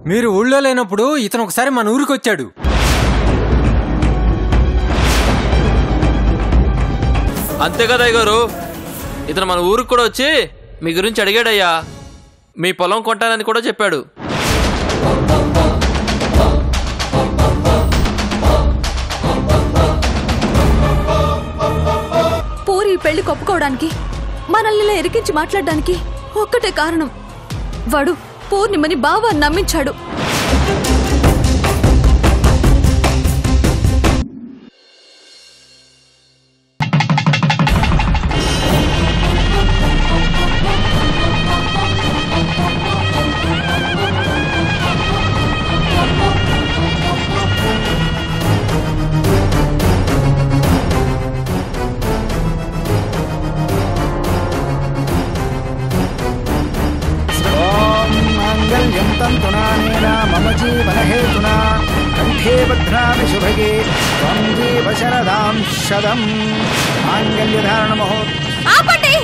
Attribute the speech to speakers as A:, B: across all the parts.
A: మీరు ఊళ్ళో లేనప్పుడు ఇతను ఒకసారి మన ఊరికి వచ్చాడు
B: అంతే కదా గారు ఇతను మన ఊరికి కూడా వచ్చి మీ గురించి అడిగాడయ్యా మీ పొలం కొంటానని కూడా చెప్పాడు
C: పూరి ఈ పెళ్లి కొప్పుకోవడానికి మనల్ని ఇలా ఎరికించి మాట్లాడడానికి ఒక్కటే కారణం వాడు పూర్ణిమని బావా నమ్మించాడు
D: ॐ माङ्गल्यं तन्तुनानेन मम जीवनहेतुना कण्ठे बध्नामि शुभगे त्वं जीव शरदां शदं माङ्गल्यधारणमहो
C: ఆపండి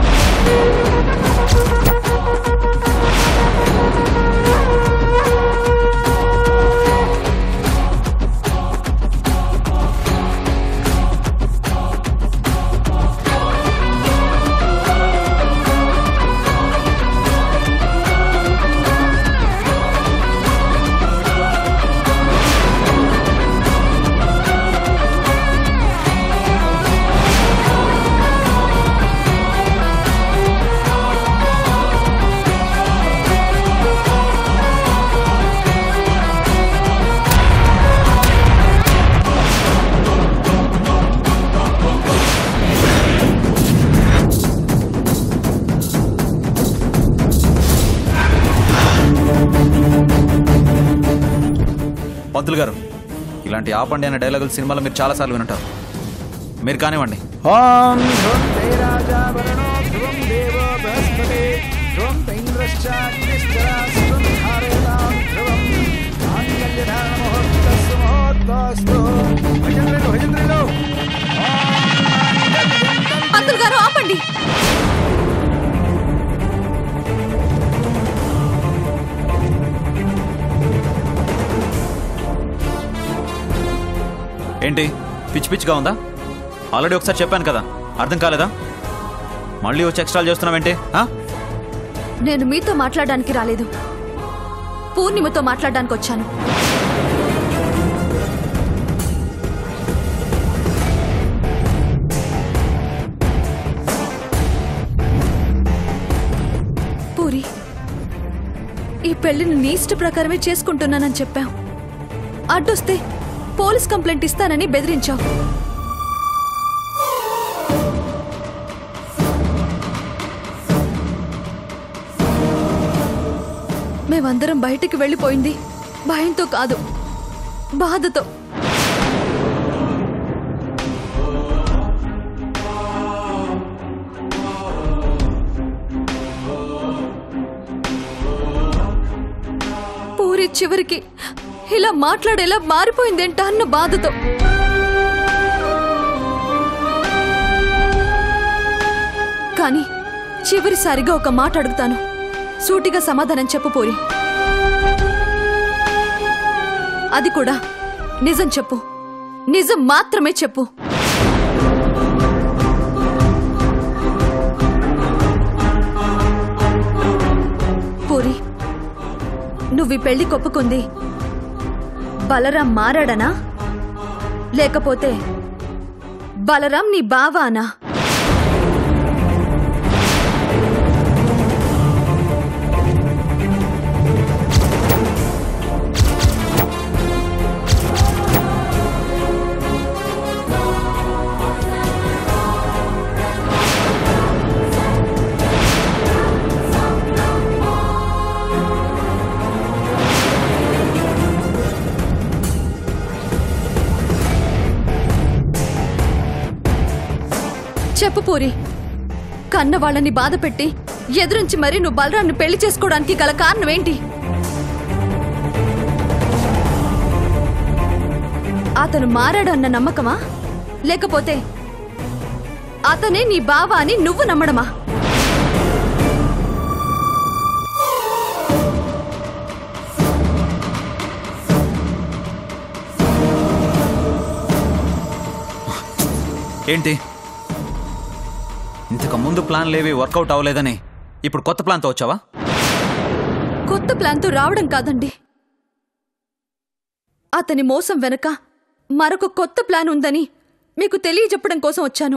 E: పంతులు గారు ఇలాంటి ఆపండి అనే డైలాగులు సినిమాలో మీరు చాలాసార్లు వినుంటారు మీరు కానివ్వండి
D: ॐ ध्रुवं ते राजा वरुणो ध्रुवं देवो बृहस्पति ध्रुवं तैन्द्रश्चाग्निश्चरास्त्वं धारयतां ध्रुवं माङ्गल्यधारणमुहूर्तस्तु मुहूर्तोऽस्तु భజంత్రులు భజంత్రులు
C: పంతులు గారు ఆపండి
E: ఏంటి పిచ్చి పిచ్చిగా ఉందా ఆల్రెడీ ఒకసారి చెప్పాను కదా అర్థం కాలేదా మళ్ళీ వచ్చి ఎక్స్ట్రాలు చేస్తున్నావేంటి ఆ?
C: నేను మీతో మాట్లాడడానికి రాలేదు పూర్ణిమతో మాట్లాడడానికి వచ్చాను పూరి ఈ పెళ్లిని నీ ఇష్ట ప్రకారమే చేసుకుంటున్నానని చెప్పావు అడ్డొస్తే పోలీస్ కంప్లైంట్ ఇస్తానని బెదిరించావు మేమందరం బయటికి వెళ్ళిపోయింది భయంతో కాదు బాధతో పూరి చివరికి ఇలా మాట్లాడేలా మారిపోయిందేంటా అన్న బాధతో కానీ చివరిసారిగా ఒక మాట అడుగుతాను సూటిగా సమాధానం చెప్పు పూరి అది కూడా నిజం చెప్పు నిజం మాత్రమే చెప్పు పూరి నువ్వు ఈ పెళ్లి కొప్పుకుంది బలరాం మారాడనా లేకపోతే బలరాం నీ బావానా చెప్పు పూరి కన్న వాళ్ళని బాధ పెట్టి ఎదురించి మరి నువ్వు బలరాన్ని పెళ్లి చేసుకోవడానికి గల కారణం ఏంటి అతను మారాడు అన్న నమ్మకమా లేకపోతే అతనే నీ బావ అని నువ్వు నమ్మడమా
E: ఏంటి ఇంతకు ముందు ప్లాన్లేవి వర్కౌట్ అవ్వలేదని ఇప్పుడు కొత్త ప్లాన్తో వచ్చావా
C: కొత్త ప్లాన్తో రావడం కాదండి అతని మోసం వెనక మరొక కొత్త ప్లాన్ ఉందని మీకు తెలియజెప్పడం కోసం వచ్చాను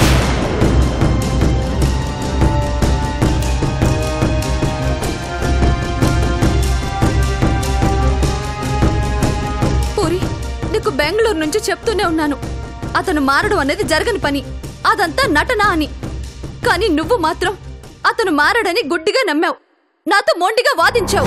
C: పూరి నీకు బెంగళూరు నుంచి చెప్తూనే ఉన్నాను అతను మారడం అనేది జరగని పని అదంతా నటన అని కానీ నువ్వు మాత్రం అతను మారడని గుడ్డిగా నమ్మావు నాతో మొండిగా వాదించావు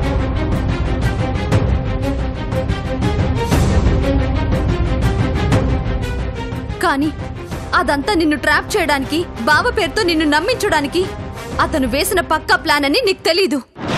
C: కానీ అదంతా నిన్ను ట్రాప్ చేయడానికి బావ పేరుతో నిన్ను నమ్మించడానికి అతను వేసిన పక్కా ప్లాన్ అని నీకు తెలీదు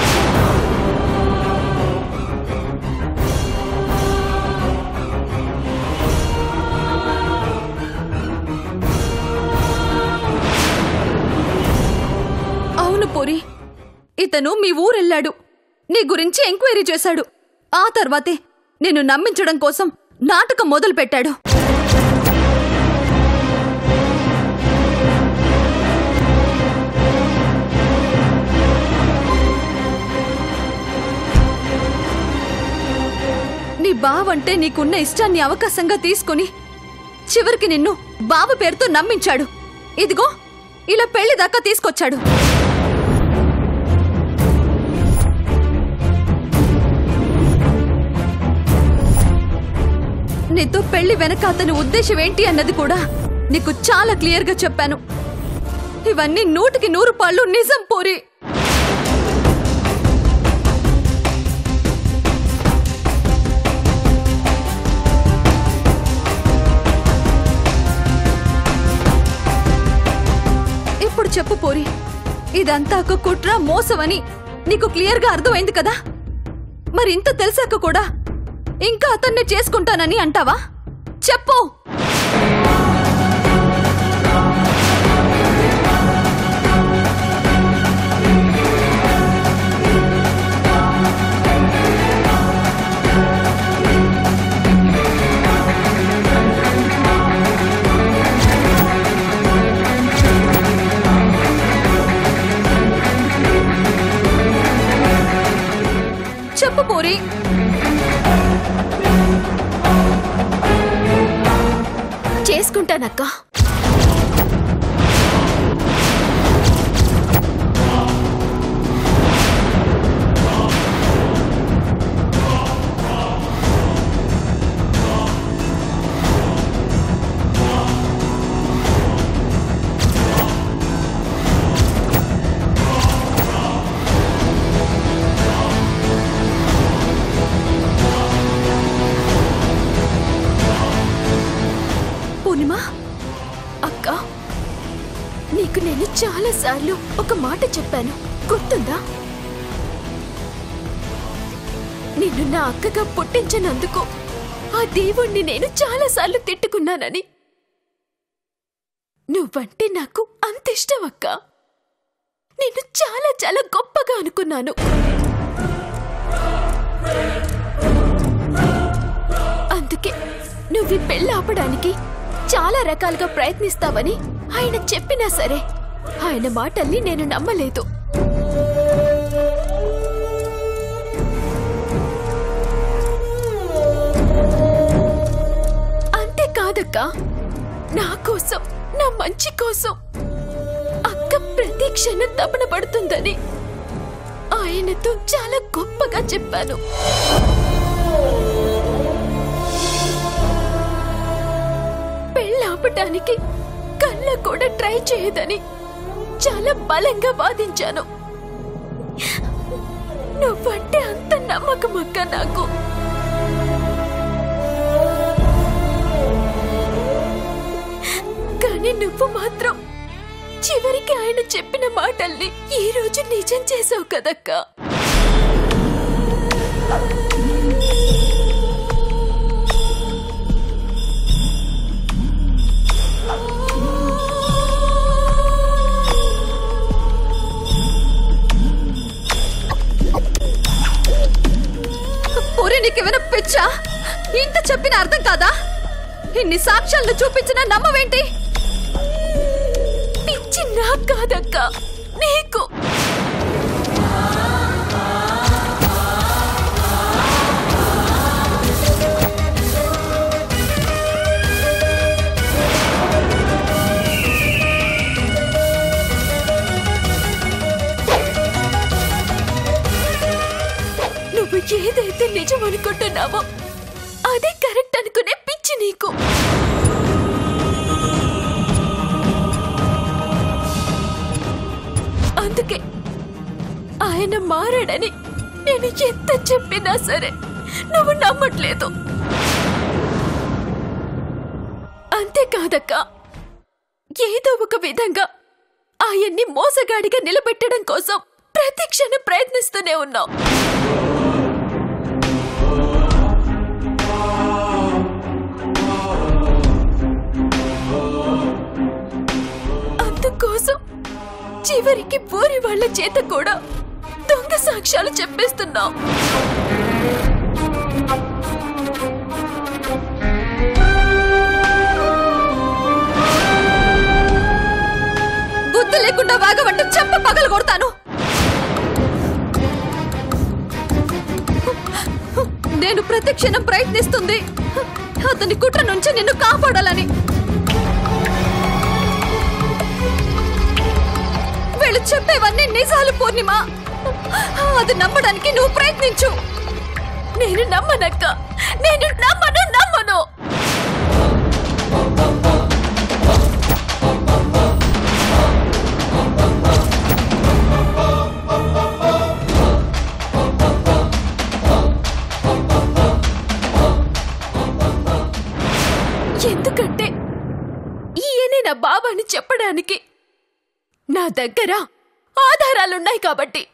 C: అవును పూరి ఇతను మీ ఊరెళ్ళాడు నీ గురించి ఎంక్వైరీ చేశాడు ఆ తర్వాతే నిన్ను నమ్మించడం కోసం నాటకం మొదలు పెట్టాడు నీ బావంటే నీకున్న ఇష్టాన్ని అవకాశంగా తీసుకుని చివరికి నిన్ను బావ పేరుతో నమ్మించాడు ఇదిగో ఇలా పెళ్లి దాకా తీసుకొచ్చాడు నీతో పెళ్లి వెనక అతని ఉద్దేశం ఏంటి అన్నది కూడా నీకు చాలా క్లియర్గా చెప్పాను ఇవన్నీ నూటికి నూరు పాళ్ళు నిజం పోరి ఇప్పుడు చెప్పు పోరి ఇదంతా ఒక కుట్ర మోసమని నీకు క్లియర్గా అర్థమైంది కదా మరి ఇంత తెలిసాక కూడా ఇంకా అతన్ని చేసుకుంటానని అంటావా చెప్పు చెప్పు పూరి
F: చేసుకుంటానక్క
C: పూర్ణిమ
F: అక్క నీకు నేను చాలా సార్లు ఒక మాట చెప్పాను గుర్తుందా నిన్ను నా అక్కగా పుట్టించినందుకు ఆ దేవుణ్ణి నేను చాలా సార్లు తిట్టుకున్నానని నువ్వంటే నాకు అంత ఇష్టం అక్క నిన్ను చాలా చాలా గొప్పగా అనుకున్నాను అందుకే నువ్వు ఈ పెళ్ళి ఆపడానికి చాలా రకాలుగా ప్రయత్నిస్తావని ఆయన చెప్పినా సరే ఆయన మాటల్ని నేను నమ్మలేదు అంతేకాదక్క నా కోసం నా మంచి కోసం అక్క ప్రతి క్షణం తపన పడుతుందని ఆయనతో చాలా గొప్పగా చెప్పాను పెళ్ళాపటానికి కళ్ళ కూడా ట్రై చేయదని చాలా బలంగా వాదించాను నువ్వంటే అంత నమ్మకం అక్క నాకు కానీ నువ్వు మాత్రం చివరికి ఆయన చెప్పిన మాటల్ని ఈ రోజు నిజం చేసావు కదక్కా
C: పూరి నీకేమైనా పిచ్చా ఇంత చెప్పిన అర్థం కాదా ఇన్ని సాక్ష్యాలను చూపించినా నమ్మవేంటి
F: పిచ్చి నాకు కాదక్క నీకు నువ్వు ఏదైతే నిజం అనుకుంటున్నావో అదే కరెక్ట్ అనుకునే పిచ్చి నీకు అందుకే ఆయన మారాడని నేను ఎంత చెప్పినా సరే నువ్వు నమ్మట్లేదు అంతేకాదక్క ఏదో ఒక విధంగా ఆయన్ని మోసగాడిగా నిలబెట్టడం కోసం ప్రతి క్షణం ప్రయత్నిస్తూనే ఉన్నావు అందుకోసం చివరికి ఊరి వాళ్ళ చేత కూడా దొంగ సాక్ష్యాలు చెప్పేస్తున్నావు
C: బుద్ధి లేకుండా వాగబట్టి చెంప పగలు కొడతాను నేను ప్రతి క్షణం ప్రయత్నిస్తుంది అతని కుట్ర నుంచి నిన్ను కాపాడాలని వీళ్ళు చెప్పేవన్నీ నిజాలు పూర్ణిమ అది నమ్మడానికి నువ్వు ప్రయత్నించు
F: నేను నమ్మనక్క నేను నమ్మను నమ్మను ఎందుకంటే ఈయనే నా బాబాని చెప్పడానికి నా దగ్గర ఆధారాలున్నాయి కాబట్టి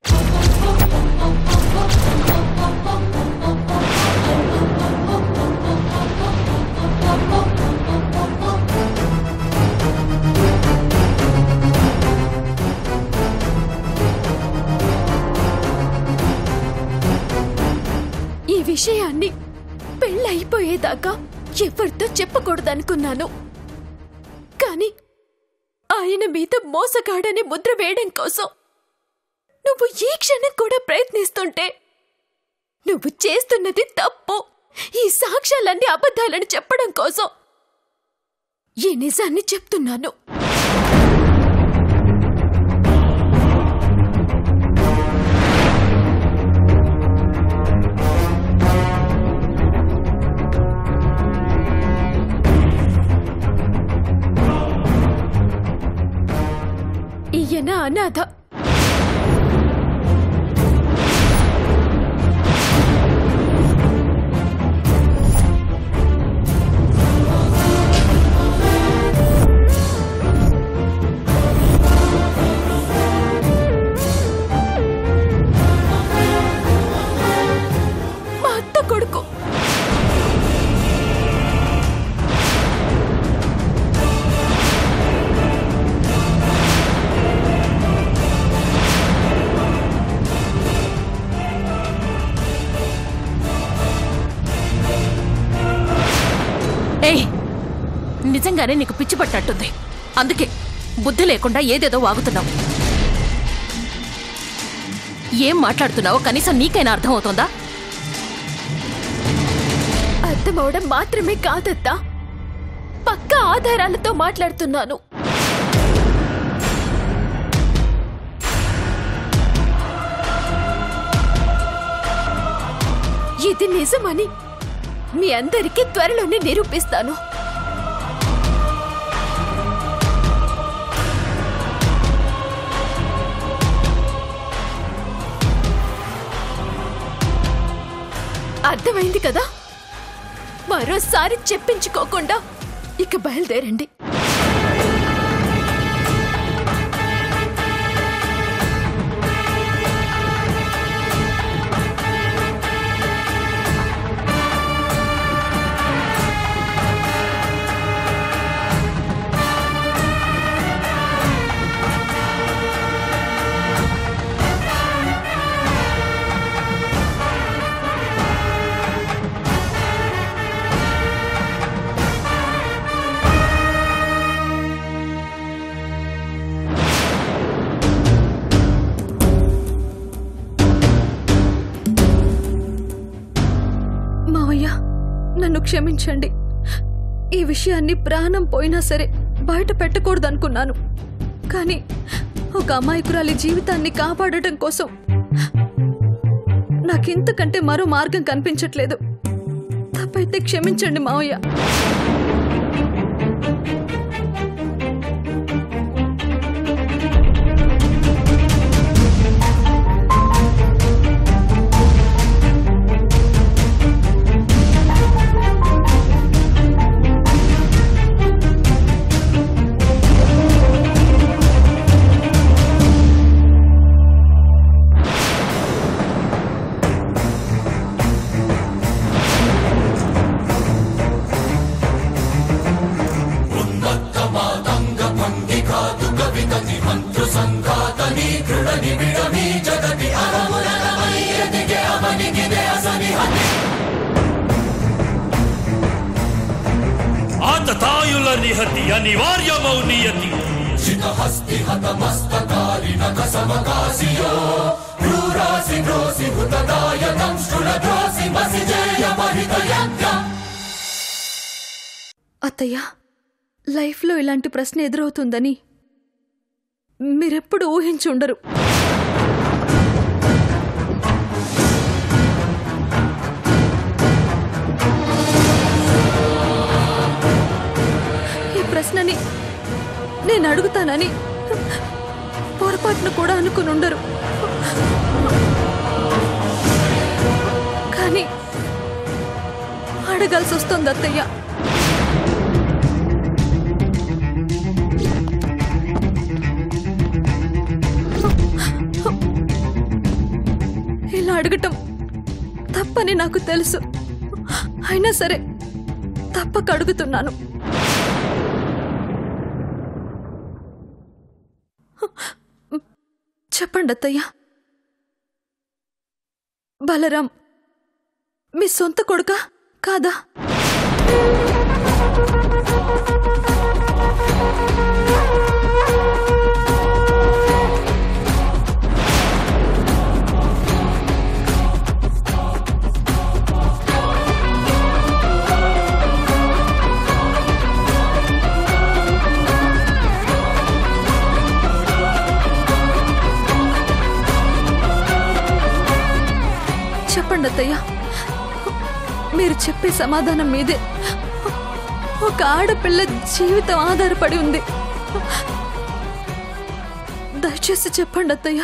F: ఈ విషయాన్ని పెళ్ళైపోయేదాకా ఎవరితో చెప్పకూడదనుకున్నాను కానీ ఆయన మీద మోసగాడని ముద్ర వేయడం కోసం నువ్వు ఈ క్షణం కూడా ప్రయత్నిస్తుంటే నువ్వు చేస్తున్నది తప్పు ఈ సాక్ష్యాలన్నీ అబద్ధాలని చెప్పడం కోసం ఈ నిజాన్ని చెప్తున్నాను ఈయన అనాథ మా అత్త కొడుకు
G: ఏయ్ నిజంగానే నీకు పిచ్చి పట్టట్టుంది అందుకే బుద్ధి లేకుండా ఏదేదో వాగుతున్నావు ఏం మాట్లాడుతున్నావో కనీసం నీకైనా అర్థమవుతోందా
F: అర్థమవడం మాత్రమే కాదత్తా పక్క ఆధారాలతో మాట్లాడుతున్నాను ఇది నిజమని మీ అందరికీ త్వరలోనే నిరూపిస్తాను అర్థమైంది కదా మరోసారి చెప్పించుకోకుండా ఇక బయలుదేరండి
C: నన్ను క్షమించండి ఈ విషయాన్ని ప్రాణం పోయినా సరే బయట పెట్టకూడదనుకున్నాను కానీ ఒక అమాయకురాలి జీవితాన్ని కాపాడటం కోసం నాకింతకంటే మరో మార్గం కనిపించట్లేదు తప్పైతే క్షమించండి మావయ్య
H: ఆతతాయుల నిహతి అనివార్యమౌ నియతి
C: అత్తయ్య లైఫ్లో ఇలాంటి ప్రశ్న ఎదురవుతుందని మీరెప్పుడు ఊహించి ఉండరు ఈ ప్రశ్నని నేను అడుగుతానని పొరపాటును కూడా అనుకుని ఉండరు కానీ అడగాల్సి వస్తుంది అత్తయ్య ఇలా అడగటం తప్పని నాకు తెలుసు అయినా సరే తప్పక అడుగుతున్నాను చెప్పండి అత్తయ్య బలరాం మీ సొంత కొడుకా కాదా చెప్పండి అత్తయ్య మీరు చెప్పే సమాధానం మీదే ఒక ఆడపిల్ల జీవితం ఆధారపడి ఉంది దయచేసి చెప్పండి అత్తయ్య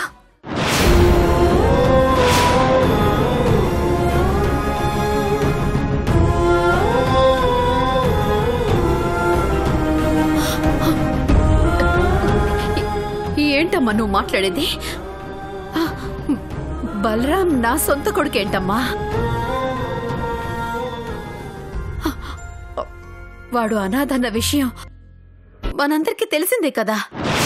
F: ఏంటమ్మా నువ్వు మాట్లాడేది ఆ, బలరాం నా సొంత కొడుకేంటమ్మా వాడు అనాథన్న విషయం మనందరికీ తెలిసిందే కదా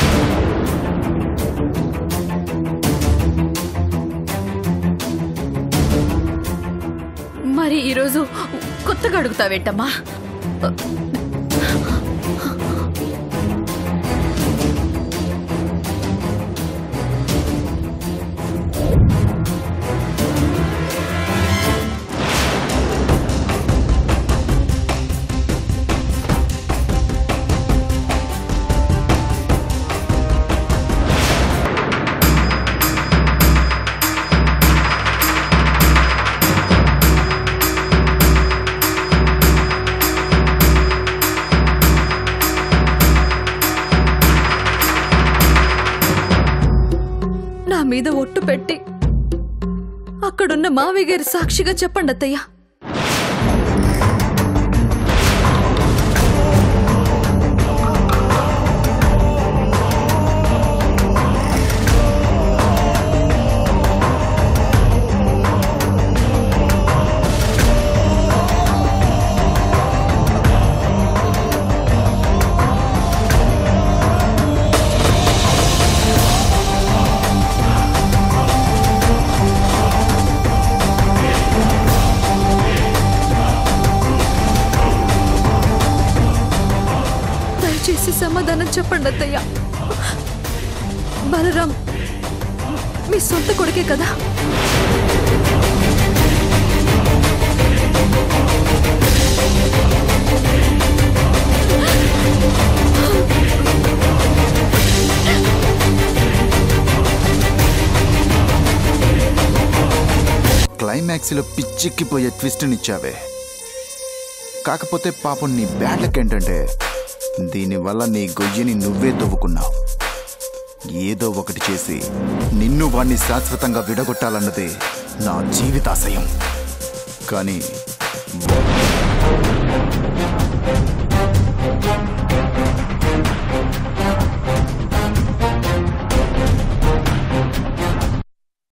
F: మరి ఈరోజు కొత్తగా అడుగుతావేంటమ్మా
C: నా మీద ఒట్టు పెట్టి అక్కడున్న మావయ్య గారి సాక్షిగా చెప్పండి అత్తయ్య దయచేసి సమాధానం చెప్పండి అత్తయ్య బలరాం మీ సొంత కొడుకే కదా
F: ఆ
I: క్లైమాక్స్లో పిచ్చెక్కిపోయే ట్విస్ట్నిచ్చావే కాకపోతే పాపం నీ బ్యాడ్ లక్ ఏంటంటే దీనివల్ల నీ గొయ్యని నువ్వే తవ్వుకున్నావు ఏదో ఒకటి చేసి నిన్ను వాణ్ణి శాశ్వతంగా విడగొట్టాలన్నదే నా జీవితాశయం కానీ ఒక్క